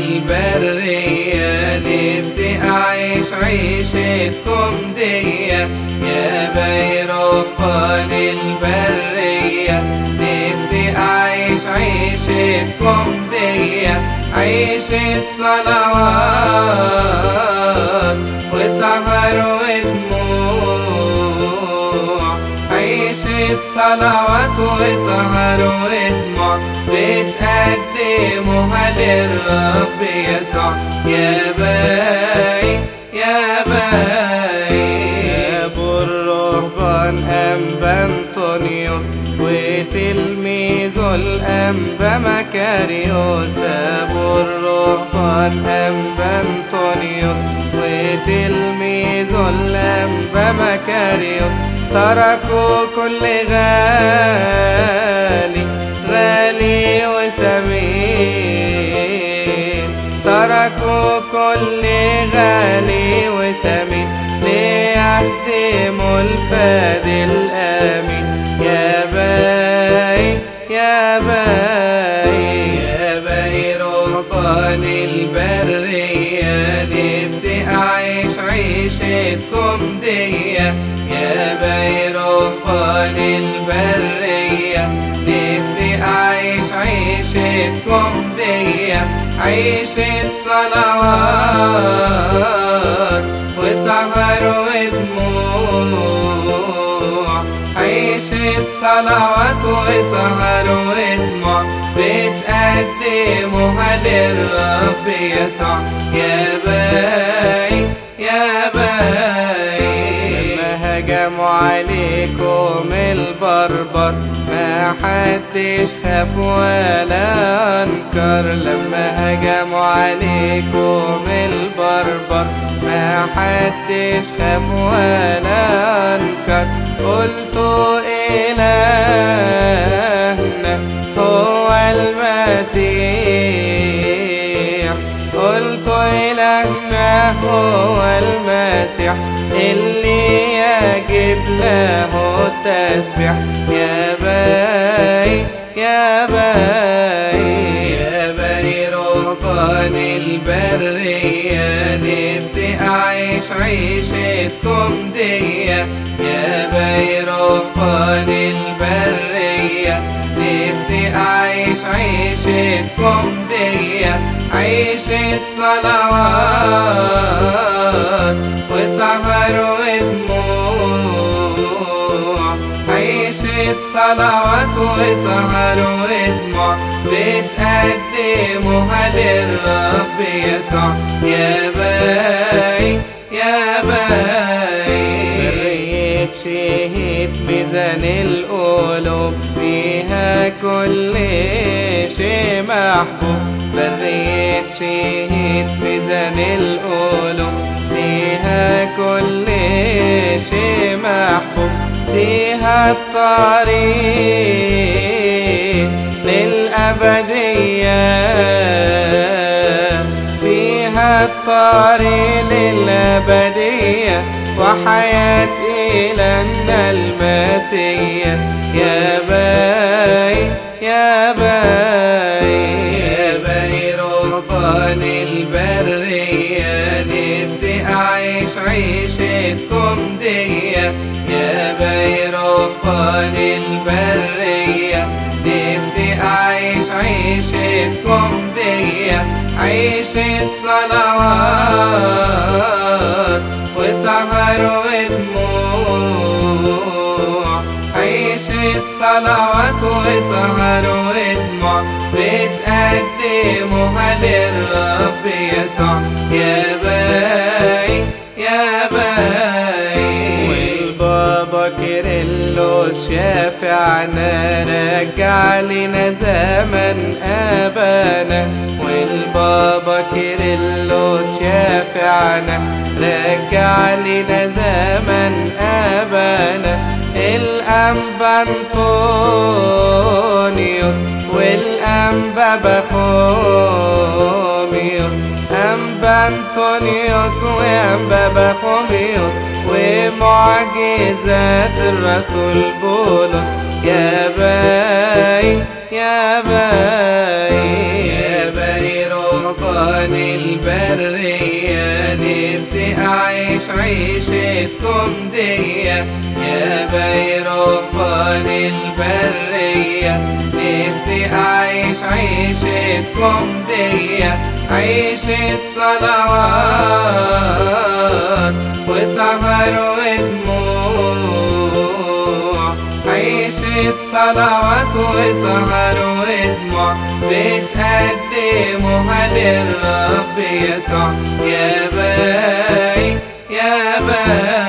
البرية نفسي أعيش عيشتكم دي يا بيروقان البرية نفسي أعيش عيشتكم دي عيشة صلوات وسهر ودموع عيشة صلوات وسهر ودموع بتقدموها للرب يسوع يا باي يا باي يا ابو الرهبان انبا انطونيوس وتلميذه الانبا مكاريوس ابو الرهبان انبا انطونيوس وتلميذه الانبا مكاريوس تركوا كل غالي غالي وسمين تركوا كل غالي وسمين ليخدموا الفاد الآمين يا باي يا باي يا باي رهبان البرية نفسي أعيش عيشتكم دي يا باي رهبان البرية نفسي أعيش عيشتكم دي عيشة صلوات وسهر ودموع عيشة صلوات وسهر ودموع بتقدموها للرب يسوع يا باي يا باي لما هجموا عليكم البربر ما حدش خاف ولا انكر لما هجموا عليكم البربر ما حدش خاف ولا انكر قلتوا إلهنا هو المسيح قلت إلهنا هو المسيح اللي يجب له التسبيح يا باي يا باي يا باي رهبان البرية نفسي أعيش عيشتكم دي يا باي رهبان البرية نفسي أعيش عيشتكم دي عيشة صلوات وسهر ودموع عيشة صلوات وسهر ودموع بتقدموها للرب يسوع يا باي يا باي برية شهيد ميزان القلوب فيها كل شيء محبوب برية شهيد ميزان القلوب فيها كل شيء محبوب فيها الطريق للأبدية فيها الطريق للأبدية وحياة إلهنا المسيح يا باي يا باي يا باي رهبان البرية نفسي أعيش عيشتكم دي يا باي رهبان البرية نفسي أعيش عيشتكم دي عيشة صلوات وسهر ودموع عيشة صلوات وسهر ودموع بتقدموها للرب يسوع يا باي يا باي والبابا كيرلس شافعنا رجع لنا زمن أبانا والبابا كيرلس شافعنا رجع لنا زمن أبانا الأنبا أنطونيوس والأنبا بخوميوس أنبا أنطونيوس وأنبا بخوميوس ومعجزات الرسول بولس يا باي يا باي يا باي رهبان رهبان البرية نفسي أعيش عيشتكم دي يا باي رهبان البرية نفسي أعيش عيشتكم دي عيشة صلوات وسهر ودموع عيشة صلوات وسهر ودموع بتقدموها للرب يسوع يا باي يا باي